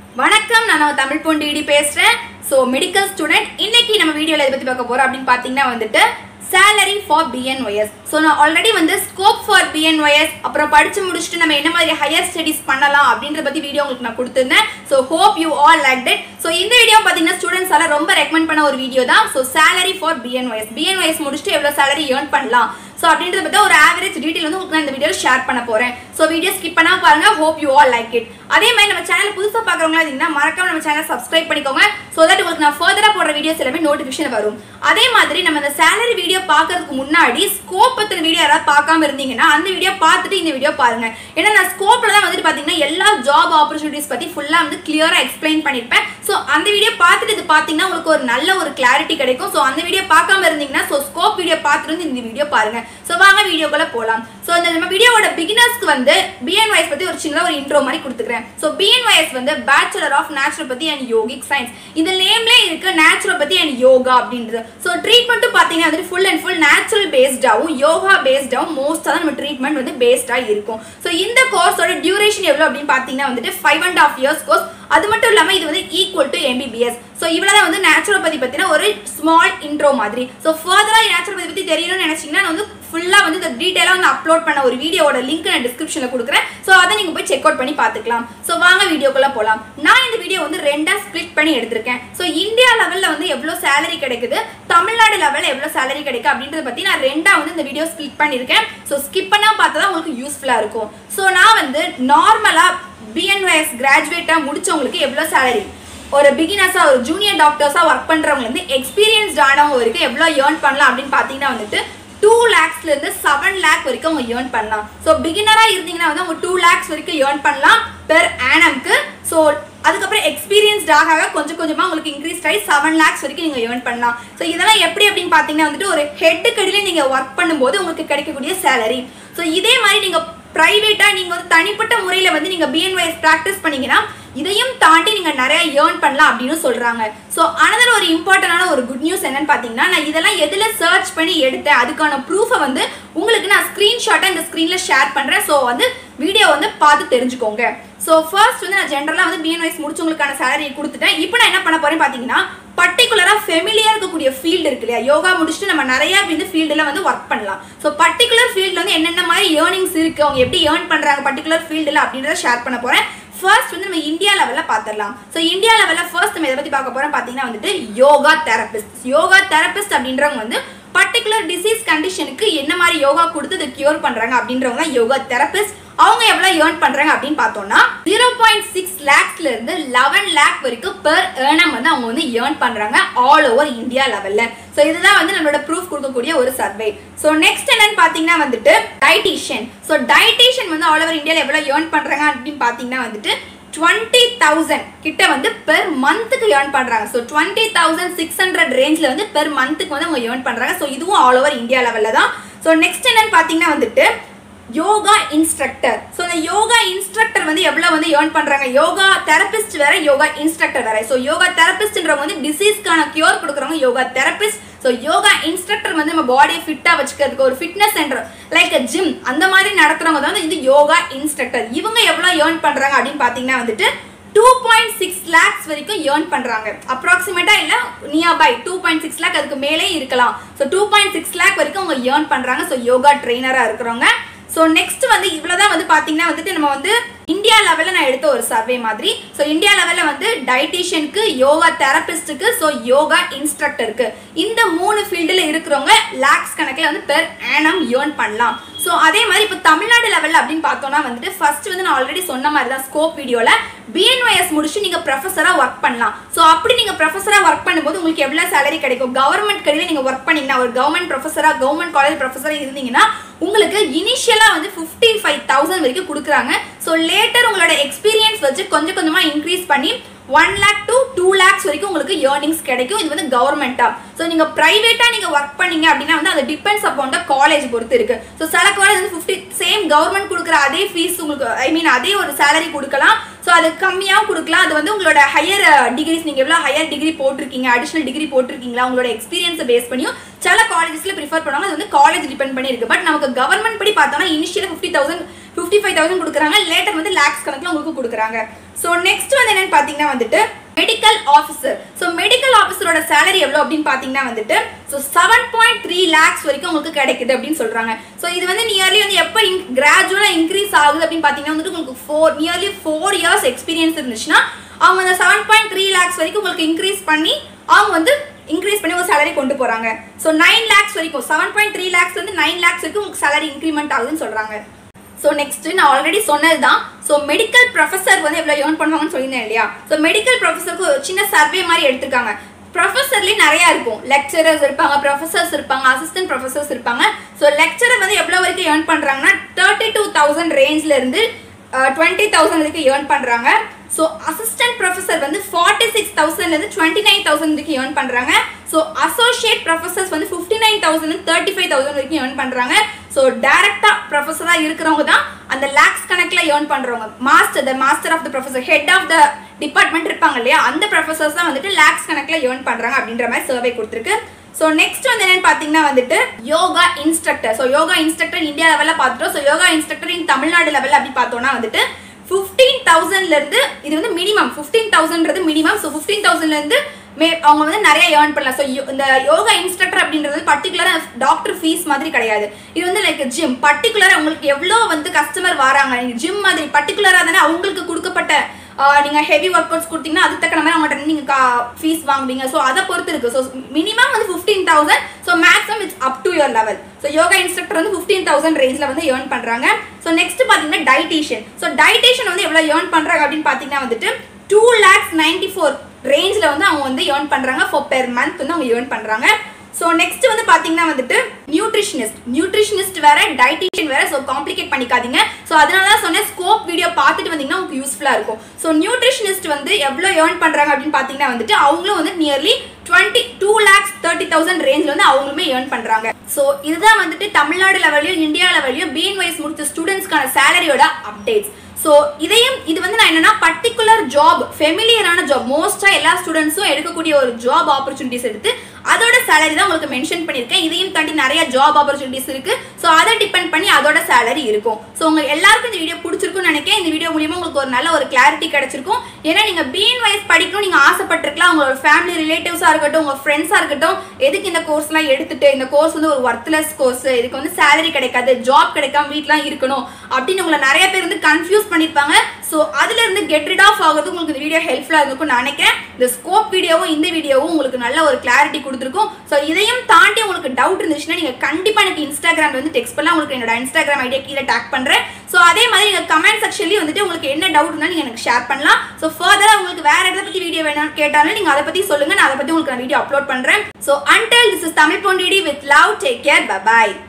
வணக்கம் நான் நம்ம தமிழ் பொண்டிடி பேசுறேன் ஸோ மெடிக்கல் ஸ்டூடெண்ட் இன்னைக்கு நம்ம வீடியோல எதை பத்தி பார்க்க போறோம் அப்படின்னு பார்த்தீங்கன்னா வந்துட்டு salary ஃபார் பிஎன்ஒஎஸ் ஸோ நான் ஆல்ரெடி வந்து ஸ்கோப் ஃபார் பிஎன்ஒஎஸ் அப்புறம் படிச்சு முடிச்சுட்டு நம்ம என்ன மாதிரி ஹையர் ஸ்டடிஸ் பண்ணலாம் அப்படின்றத பத்தி வீடியோ உங்களுக்கு நான் கொடுத்துருந்தேன் so hope you all like it so இந்த வீடியோ பார்த்தீங்கன்னா ஸ்டூடெண்ட்ஸ் எல்லாம் ரொம்ப ரெக்கமெண்ட் பண்ண ஒரு வீடியோ தான் so salary for BNYS BNYS முடிச்சுட்டு எவ்வளோ salary earn பண்ணலாம் ஸோ அப்படின்றத பற்றி ஒரு ஆவரேஜ் டீட்டெயில் வந்து உங்களுக்கு நான் இந்த வீடியோ ஷேர் பண்ண போறேன் ஸோ வீடியோ ஸ்கிப் பண்ணா பாருங்க hope you all like it அதே மாதிரி நம்ம சேனல் புதுசாக பார்க்குறவங்களா இருந்தீங்கன்னா மறக்காம நம்ம சேனல் சப்ஸ்கிரைப் பண்ணிக்கோங்க ஸோ தட் உங்களுக்கு நான் ஃபர்தராக போடுற வீடியோஸ் எல்லாமே நோட்டிஃபிகேஷன் வரும் அதே மாதிரி நம்ம இந்த சேலரி வீடியோ பார்க்கறதுக்கு முன்னாடி ஸ்கோப் பத்தின வீடியோ யாராவது பார்க்காம இருந்தீங்கன்னா அந்த வீடியோ பார்த்துட்டு இந்த வீடியோ பாருங்க ஏன்னா நான் ஸ்கோப்ல தான் வந்துட்டு பார்த்தீங்கன்னா எல்லா ஜாப் ஆப்பர்ச்சுனிட்டிஸ் பற்றி ஃபுல்லாக வந்து கிளியராக எக்ஸ்பிளைன் பண்ணியிருப்பேன் ஸோ அந்த வீடியோ பார்த்துட்டு இது பார்த்தீங்கன்னா உங்களுக்கு ஒரு நல்ல ஒரு கிளாரிட்டி கிடைக்கும் ஸோ அந்த வீடியோ பார்க்காம இருந்தீங்கன்னா ஸோ ஸ்கோப் வீடியோ பார்த்துட்டு வந்து இந்த வீடியோ பாருங்க ஸோ வாங்க வீடியோக்குள்ள போகலாம் ஸோ இந்த நம்ம வீடியோவோட பிகினர்ஸ்க்கு வந்து பிஎன்ஒய்ஸ் பற்றி ஒரு சின்ன ஒரு இன்ட்ரோ மாதிரி கொடுத்துக்கிறேன் ஸோ பிஎன்ஒய்எஸ் வந்து bachelor of naturopathy and yogic science இந்த நேம்லேயே இருக்கு நேச்சுரோபதி அண்ட் யோகா அப்படின்றது ஸோ ட்ரீட்மெண்ட்டும் பார்த்தீங்கன்னா வந்துட்டு ஃபுல் அண்ட் ஃபுல் நேச்சுரல் பேஸ்டாகவும் யோகா பேஸ்டாகவும் மோஸ்ட்டாக தான் நம்ம ட்ரீட்மெண்ட் வந்து பேஸ்டாக இருக்கும் ஸோ இந்த கோர்ஸோட டியூரேஷன் எவ்வளோ அப்படின்னு பார்த்தீங்கன்னா வந்துட்டு five and half years course அது மட்டும் இல்லாமல் இது வந்து ஈக்குவல் டு எம்பிபிஎஸ் ஸோ இவ்வளோ தான் வந்து நேச்சுரோபதி பற்றின ஒரு ஸ்மால் இன்ட்ரோ மாதிரி ஸோ ஃபர்தராக நேச்சுரோபதி பற்றி தெரியணும்னு நினச்சிங்கன்னா நான் வந்து ஃபுல்லாக வந்து இந்த டீட்டெயிலாக வந்து அப்லோட் பண்ண ஒரு வீடியோவோட லிங்க் நான் டிஸ்கிரிப்ஷனில் கொடுக்குறேன் ஸோ அதை நீங்கள் போய் செக் அவுட் பண்ணி பார்த்துக்கலாம் ஸோ வாங்க வீடியோக்குள்ளே போகலாம் நான் இந்த வீடியோ வந்து ரெண்டாக ஸ்ப்ளிட் பண்ணி எடுத்திருக்கேன் ஸோ இந்தியா லெவலில் வந்து எவ்வளோ சேலரி கிடைக்குது தமிழ்நாடு லெவலில் எவ்வளோ சேலரி கிடைக்கும் அப்படின்றத பற்றி நான் ரெண்டாக வந்து இந்த வீடியோ ஸ்ப்ளிட் பண்ணியிருக்கேன் ஸோ ஸ்கிப் பண்ணால் பார்த்தா தான் உங்களுக்கு யூஸ்ஃபுல்லாக இருக்கும் ஸோ நான் வந்து நார்மலாக பிஎன்ஒஎஸ் கிராஜுவேட்டாக முடிச்சவங்களுக்கு எவ்வளோ சேலரி ஒரு பிகினர்ஸாக ஒரு ஜூனியர் டாக்டர்ஸாக ஒர்க் பண்ணுறவங்க எக்ஸ்பீரியன்ஸ்ட் ஆனவங்க வரைக்கும் எவ்வளோ ஏர்ன் பண்ணலாம் அப்படின்னு பார்த்தீங்கன்னா வந்துட்டு டூ லேக்ஸ்லேருந்து செவன் லேக் வரைக்கும் அவங்க ஏர்ன் பண்ணலாம் ஸோ பிகினராக இருந்தீங்கன்னா வந்து அவங்க டூ லேக்ஸ் வரைக்கும் ஏர்ன் பண்ணலாம் பெர் ஆனம்க்கு ஸோ அதுக்கப்புறம் எக்ஸ்பீரியன்ஸ்ட் ஆக ஆக கொஞ்சம் கொஞ்சமாக உங்களுக்கு இன்க்ரீஸ் ஆகி செவன் லேக்ஸ் வரைக்கும் நீங்கள் ஏர்ன் பண்ணலாம் ஸோ இதெல்லாம் எப்படி அப்படின்னு பார்த்தீங்கன்னா வந்துட்டு ஒரு ஹெட்டுக்கு அடியில நீங்கள் ஒர்க் பண்ணும்போது உங்களுக்கு கிடைக்கக்கூடிய சேலரி ஸோ இதே மாதிரி நீங்கள் ப்ரைவேட்டாக நீங்கள் வந்து தனிப்பட்ட முறையில் வந்து நீங்கள் பிஎன்ஒய்எஸ் ப்ராக்டிஸ் பண்ணீங்கன்னா இதையும் தாண்டி நீங்கள் நிறைய ஏர்ன் பண்ணலாம் அப்படின்னு சொல்கிறாங்க ஸோ அனதர் ஒரு இம்பார்ட்டண்டான ஒரு குட் நியூஸ் என்னன்னு பார்த்தீங்கன்னா நான் இதெல்லாம் எதில் சர்ச் பண்ணி எடுத்தேன் அதுக்கான ப்ரூஃபை வந்து உங்களுக்கு நான் ஸ்க்ரீன்ஷாட்டை இந்த ஸ்க்ரீனில் ஷேர் பண்ணுறேன் ஸோ வந்து வீடியோ வந்து பார்த்து தெரிஞ்சுக்கோங்க ஸோ ஃபர்ஸ்ட் வந்து நான் ஜென்ரலாக வந்து பிஎன்ஒய்ஸ் முடிச்சவங்களுக்கான சேலரி கொடுத்துட்டேன் இப்போ நான் என்ன பண்ண போறேன் பார்த்தீங்கன்னா பர்டிகுலராக ஃபெமிலியாக இருக்கக்கூடிய ஃபீல்டு இருக்கு இல்லையா யோகா முடிச்சுட்டு நம்ம நிறைய இந்த ஃபீல்டில் வந்து ஒர்க் பண்ணலாம் ஸோ பர்டிகுலர் ஃபீல்டில் வந்து என்னென்ன மாதிரி ஏர்னிங்ஸ் இருக்குது அவங்க எப்படி ஏர்ன் பண்ணுறாங்க பர்டிகுலர் ஃபீல்டில் அப்படின்றத ஷேர் பண்ண போகிறேன் ஃபர்ஸ்ட் வந்து நம்ம இந்தியா லெவலில் பார்த்துடலாம் ஸோ இந்தியா லெவலில் ஃபர்ஸ்ட் நம்ம இதை பற்றி பார்க்க போகிறோம் பார்த்தீங்கன்னா வந்துட்டு யோகா தெரபிஸ்ட் யோகா தெரபிஸ்ட் அப்படின்றவங்க வந்து பர்டிகுலர் டிசீஸ் கண்டிஷனுக்கு என்ன மாதிரி யோகா கொடுத்து அதை கியூர் பண்ணுறாங்க அப்படின்றவங்க தான் யோகா தெரபிஸ்ட் அவங்க எவ்வளோ ஏர்ன் பண்ணுறாங்க அப்படின்னு பார்த்தோம்னா ஜீரோ பாயிண்ட் சிக்ஸ் லேக்ஸ்ல இருந்து லெவன் லேக் வரைக்கும் பெர் ஏர்னம் வந்து அவங்க வந்து ஏர்ன் பண்ணுறாங்க ஆல் ஓவர் இந்தியா லெவலில் ஸோ இதுதான் வந்து நம்மளோட ப்ரூஃப் கொடுக்கக்கூடிய ஒரு சர்வே ஸோ நெக்ஸ்ட் என்னன்னு பார்த்தீங்கன்னா வந்துட்டு டயட்டீஷியன் ஸோ டயட்டீஷியன் வந்து ஆல் ஓவர் இந்தியாவில் எவ்வளோ ஏர்ன் பண்ணுறாங்க அப்படின்னு பார்த்தீங்கன்னா வந்துட்டு டுவெண்ட்டி தௌசண்ட் கிட்ட வந்து பெர் மந்த்துக்கு ஏர்ன் பண்ணுறாங்க so twenty thousand six hundred ரேஞ்சில் வந்து பெர் மந்த்துக்கு வந்து அவங்க ஏர்ன் பண்ணுறாங்க ஸோ இதுவும் ஆல் ஓவர் இந்தியா லெவலில் தான் ஸோ நெக்ஸ்ட் என்னன்னு பார்த்தீங்கன்னா வந்துட்டு யோகா இன்ஸ்ட்ரக்டர் ஸோ இந்த யோகா இன்ஸ்ட்ரக்டர் வந்து எவ்வளோ வந்து ஏர்ன் பண்ணுறாங்க யோகா தெரபிஸ்ட் வேற யோகா இன்ஸ்ட்ரக்டர் வேற ஸோ யோகா தெரபிஸ்ட்ன்றவங்க வந்து டிசீஸ்க்கான கியூர் கொடுக்குறவங்க yoga therapist so yoga instructor வந்து நம்ம பாடியை ஃபிட்டாக வச்சுக்கிறதுக்கு ஒரு ஃபிட்னஸ் சென்டர் லைக் ஜிம் அந்த மாதிரி நடத்துறவங்க தான் வந்து இது யோகா இன்ஸ்ட்ரக்டர் இவங்க எவ்வளோ ஏர்ன் பண்ணுறாங்க அப்படின்னு பார்த்தீங்கன்னா வந்துட்டு டூ பாயிண்ட் சிக்ஸ் லேக்ஸ் வரைக்கும் ஏர்ன் பண்ணுறாங்க அப்ராக்சிமேட்டாக இல்லை nearby two point six lakh அதுக்கு மேலே இருக்கலாம் so two point six lakh வரைக்கும் அவங்க ஏர்ன் பண்ணுறாங்க ஸோ யோகா ட்ரெயினராக இருக்கிறவங்க ஸோ நெக்ஸ்ட் வந்து இவ்வளோதான் வந்து பார்த்தீங்கன்னா வந்துட்டு நம்ம வந்து இந்தியா லெவலில் நான் எடுத்த ஒரு சர்வே மாதிரி ஸோ இந்தியா லெவலில் வந்து டயட்டிஷியனுக்கு யோகா தெரபிஸ்ட்டுக்கு ஸோ யோகா இன்ஸ்ட்ரக்டருக்கு இந்த மூணு ஃபீல்டில் இருக்கிறவங்க லேக்ஸ் கணக்கில் வந்து பெர் ஆனம் ஏர்ன் பண்ணலாம் ஸோ அதே மாதிரி இப்போ தமிழ்நாடு லெவலில் அப்படின்னு பார்த்தோம்னா வந்துட்டு ஃபர்ஸ்ட் வந்து நான் ஆல்ரெடி சொன்ன மாதிரி தான் ஸ்கோப் வீடியோவில் பிஎன்ஒஎஸ் முடிச்சு நீங்கள் ப்ரொஃபஸராக ஒர்க் பண்ணலாம் ஸோ அப்படி நீங்கள் ப்ரொஃபஸராக ஒர்க் பண்ணும்போது உங்களுக்கு எவ்வளோ சேலரி கிடைக்கும் கவர்மெண்ட் கடையில் நீங்கள் ஒர்க் பண்ணீங்கன்னா ஒரு கவர்மெண்ட் ப்ரொஃபஸராக கவர்மெண்ட் காலேஜ் ப்ரொஃபஸராக இருந்தீங்கன்னா உங்களுக்கு இனிஷியலாக வந்து ஃபிஃப்டி ஃபைவ் தௌசண்ட் வரைக்கும் கொடுக்குறாங்க ஸோ லேட்டர் உங்களோட எக்ஸ்பீரியன்ஸ் வச்சு கொஞ்சம் கொஞ்சமாக இன்க்ரீஸ் பண்ணி one lakh to two lakhs வரைக்கும் உங்களுக்கு ஏர்னிங்ஸ் கிடைக்கும் இது வந்து கவர்மெண்ட்டாக ஸோ நீங்கள் ப்ரைவேட்டாக நீங்கள் ஒர்க் பண்ணீங்க அப்படின்னா வந்து அது டிபெண்ட்ஸ் அப்பான் த காலேஜ் பொறுத்து இருக்கு ஸோ சில காலேஜ் வந்து ஃபிஃப்டி சேம் கவர்மெண்ட் கொடுக்குற அதே ஃபீஸ் உங்களுக்கு ஐ மீன் அதே ஒரு சேலரி கொடுக்கலாம் ஸோ ஸோ அது கம்மியாகவும் கொடுக்கலாம் அது வந்து உங்களோட ஹையர் டிகிரிஸ் நீங்கள் எவ்வளோ ஹையர் டிகிரி போட்டிருக்கீங்க அடிஷனல் டிகிரி போட்டிருக்கீங்களா உங்களோட எக்ஸ்பீரியன்ஸை பேஸ் பண்ணியும் சில காலேஜஸ்ல ப்ரிஃபர் பண்ணுவாங்க அது வந்து காலேஜ் டிபெண்ட் பண்ணி இருக்கு பட் நமக்கு கவர்மெண்ட் படி பார்த்தோம்னா initial fifty thousand fifty five thousand கொடுக்குறாங்க லேட்டர் வந்து லேக்ஸ் கணக்கில் உங்களுக்கு கொடுக்குறாங்க ஸோ நெக்ஸ்ட் வந்து என்னன்னு பார்த்தீங்கன்னா வந்துட்டு மெடிக்கல் ஆஃபீஸர் ஸோ மெடிக்கல் ஆஃபீஸரோட சேலரி எவ்வளோ அப்படின்னு பார்த்தீங்கன்னா வந்துட்டு so seven point three lakhs வரைக்கும் உங்களுக்கு கிடைக்குது அப்படின்னு சொல்றாங்க ஸோ இது வந்து நியர்லி வந்து எப்போ இன் கிராஜுவலாக இன்க்ரீஸ் ஆகுது அப்படின்னு பார்த்தீங்கன்னா வந்துட்டு உங்களுக்கு four nearly four years experience இருந்துச்சுன்னா அவங்க அந்த செவன் பாயிண்ட் த்ரீ லேக்ஸ் வரைக்கும் உங்களுக்கு இன்க்ரீஸ் பண்ணி அவங்க வந்து இன்க்ரீஸ் பண்ணி ஒரு சேலரி கொண்டு போறாங்க ஸோ நைன் லேக்ஸ் வரைக்கும் செவன் பாயிண்ட் த்ரீ லேக்ஸ் வந்து நைன் லேக்ஸ் வரைக்கும் உங்களுக்கு சேலரி இன்க்ரிமெண்ட் ஆகுதுன்னு சொல்றாங்க ஸோ நெக்ஸ்ட் நான் ஆல்ரெடி சொன்னது தான் ஸோ மெடிக்கல் ப்ரொஃபஸர் வந்து எவ்வளோ ஏர்ன் பண்ணுவாங்கன்னு சொல்லியிருந்தேன் இல்லையா ஸோ மெடிக்கல் ப்ரொஃபஸருக்கு ஒரு சின்ன சர்வே மாதிரி எடுத்திருக்காங்க ப்ரொஃபஸர்லேயே நிறையா இருக்கும் லெக்சரர்ஸ் இருப்பாங்க ப்ரொஃபஸர்ஸ் இருப்பாங்க அசிஸ்டன்ட் ப்ரொஃபஸர்ஸ் இருப்பாங்க ஸோ லெக்சரர் வந்து எவ்வளோ வரைக்கும் ஏர்ன் பண்ணுறாங்கன்னா தேர்ட்டி டூ தௌசண்ட் ரேஞ்ச்லேருந்து டுவெண்ட்டி தௌசண்ட் வரைக்கும் ஏர்ன் பண்ணுறாங்க ஸோ அசிஸ்டன்ட் ப்ரொஃபஸர் வந்து ஃபார்ட்டி சிக்ஸ் தௌசண்ட்லேருந்து டுவெண்ட்டி நைன் தௌசண்ட் வரைக்கும் ஏர்ன் பண்ணுறாங்க ஸோ அசோசியேட் ப்ரொஃபஸர்ஸ் வந்து fifty nine thousand thirty five thousand வரைக்கும் ஏர்ன் பண்ணுறாங்க ஸோ டேரெக்டாக ப்ரொஃபஸராக இருக்கிறவங்க தான் அந்த லேக்ஸ் கணக்கில் ஏர்ன் பண்ணுறவங்க master the master of the professor head of the department இருப்பாங்க இல்லையா அந்த ப்ரொஃபஸர்ஸ் தான் வந்துட்டு லேக்ஸ் கணக்கில் ஏர்ன் பண்ணுறாங்க அப்படின்ற மாதிரி சர்வே கொடுத்துருக்கு ஸோ நெக்ஸ்ட் வந்து என்னன்னு பார்த்தீங்கன்னா வந்துட்டு yoga instructor so yoga instructor India லெவலில் பார்த்துட்டோம் so yoga instructor in Tamil Nadu லெவலில் அப்படி பார்த்தோம்னா வந்துட்டு ஃபிஃப்டீன் தௌசண்ட்லேருந்து இது வந்து மினிமம் ஃபிஃப்டீன் தௌசண்ட்றது மினிமம் ஸோ ஃபிஃப்டீன் தௌசண்ட்லேருந்து மே அவங்க வந்து நிறைய ஏர்ன் பண்ணலாம் ஸோ இந்த யோகா இன்ஸ்ட்ரக்டர் அப்படின்றது பர்டிகுலராக டாக்டர் ஃபீஸ் மாதிரி கிடையாது இது வந்து லைக் ஜிம் பர்டிகுலராக உங்களுக்கு எவ்வளோ வந்து கஸ்டமர் வராங்க நீங்கள் ஜிம் மாதிரி பர்டிகுலராக தானே அவங்களுக்கு கொடுக்கப்பட்ட நீங்கள் ஹெவி ஒர்க் அவுட்ஸ் கொடுத்தீங்கன்னா அதுக்கு தக்கன மாதிரி அவங்கள்ட்ட நீங்கள் கா ஃபீஸ் வாங்குவீங்க ஸோ அதை பொறுத்து இருக்குது ஸோ மினிமம் வந்து fifteen thousand so maximum it's up to your level so yoga instructor வந்து ஃபிஃப்டீன் தௌசண்ட் ரேஞ்சில் வந்து ஏர்ன் பண்ணுறாங்க ஸோ நெக்ஸ்ட் பார்த்தீங்கன்னா டைட்டிஷியன் ஸோ டைட்டிஷியன் வந்து எவ்வளோ ஏர்ன் பண்ணுறாங்க அப்படின்னு பார்த்தீங்கன்னா வந்துட்டு டூ லேக்ஸ் நைன்டி ஃபோர் ரேஞ்சில் வந்து அவங்க வந்து ஏர்ன் பண்ணுறாங்க ஃபார் பெர் மந்த் வந்து அவங்க ஏர்ன் பண்ணுறாங்க ஸோ நெக்ஸ்ட் வந்து பார்த்தீங்கன்னா வந்துட்டு நியூட்ரிஷனிஸ்ட் நியூட்ரிஷனிஸ்ட் வேற டைட்டிஷியன் வேற ஸோ காம்ப்ளிகேட் பண்ணிக்காதீங்க ஸோ அதனால தான் சொன்னேன் ஸ்கோப் வீடியோ பார்த்துட்டு வந்தீங்கன்னா உங்களுக்கு யூஸ்ஃபுல்லாக இருக்கும் ஸோ நியூட்ரிஷனிஸ்ட் வந்து எவ்வளோ ஏர்ன் பண்ணுறாங்க அப்படின்னு பார்த்தீங்கன்னா வந்துட்டு அவங்களும் வந்து nearly twenty two lakhs thirty thousand ரேஞ்சில் வந்து அவங்களுமே ஏர்ன் பண்ணுறாங்க ஸோ இதுதான் வந்துட்டு தமிழ்நாடு லெவலையும் இந்தியா லெவலையும் பிஎன் வைஸ் முடிச்ச ஸ்டூடெண்ட்ஸ்க்கான சேலரியோட அப்டேட்ஸ் ஸோ இதையும் இது வந்து நான் என்னன்னா பர்டிகுலர் ஜாப் ஃபெமிலியரான ஜாப் மோஸ்ட்டாக எல்லா ஸ்டூடெண்ட்ஸும் எடுக்கக்கூடிய ஒரு ஜாப் ஆப்பர்ச்சுனிட்டிஸ் எடுத்து அதோட சேலரி தான் உங்களுக்கு மென்ஷன் பண்ணியிருக்கேன் இதையும் தாண்டி நிறைய ஜாப் ஆப்பர்ச்சுனிட்டிஸ் இருக்கு ஸோ அதை டிபெண்ட் பண்ணி அதோட சேலரி இருக்கும் ஸோ உங்க எல்லாருக்கும் இந்த வீடியோ பிடிச்சிருக்கும்னு நினைக்கிறேன் இந்த வீடியோ மூலியமா உங்களுக்கு ஒரு நல்ல ஒரு கிளாரிட்டி கிடைச்சிருக்கும் ஏன்னா நீங்க பிஎன் வைஸ் படிக்கணும் நீங்க ஆசைப்பட்டிருக்கலாம் உங்களோட ஃபேமிலி ரிலேட்டிவ்ஸாக இருக்கட்டும் உங்க ஃப்ரெண்ட்ஸாக இருக்கட்டும் எதுக்கு இந்த கோர்ஸ்லாம் எடுத்துட்டு இந்த கோர்ஸ் வந்து ஒரு ஒர்த்லெஸ் கோர்ஸ் இதுக்கு வந்து சேலரி கிடைக்காது ஜாப் கிடைக்காம வீட்லாம் இருக்கணும் அப்படின்னு உங்களை நிறைய பேர் வந்து கன்ஃபியூஸ் பண்ணியிருப்பாங்க ஸோ அதுல இருந்து கெட் ரிட் ஆஃப் ஆகிறதுக்கு உங்களுக்கு இந்த வீடியோ ஹெல்ப்ஃபுல்லாக இருக்கும் நான் நினைக்கிறேன் இந்த ஸ்கோப் வீடியோவும் இந்த வீடியோவும் உங்களுக்கு நல்ல ஒரு கிளாரிட்டி கொடுத்துருக்கும் ஸோ இதையும் தாண்டி உங்களுக்கு டவுட் இருந்துச்சுன்னா நீங்கள் கண்டிப்பாக எனக்கு இன்ஸ்டாகிராம்ல வந்து டெக்ஸ்ட் பண்ணலாம் உங்களுக்கு என்னோட இன்ஸ்டாகிராம் ஐடியா கீழே டேக் பண்ணுறேன் ஸோ அதே மாதிரி நீங்கள் கமெண்ட் செக்ஷன்லேயும் வந்துட்டு உங்களுக்கு என்ன டவுட் இருந்தாலும் நீங்கள் எனக்கு ஷேர் பண்ணலாம் ஸோ ஃபர்தராக உங்களுக்கு வேற எதை பற்றி வீடியோ வேணும் கேட்டாலும் நீங்கள் அதை பற்றி சொல்லுங்கள் நான் அதை பற்றி உங்களுக்கு நான் வீடியோ அப்லோட் பண்ணுறேன் so until this is Tamil பொண்டிடி with love take care bye bye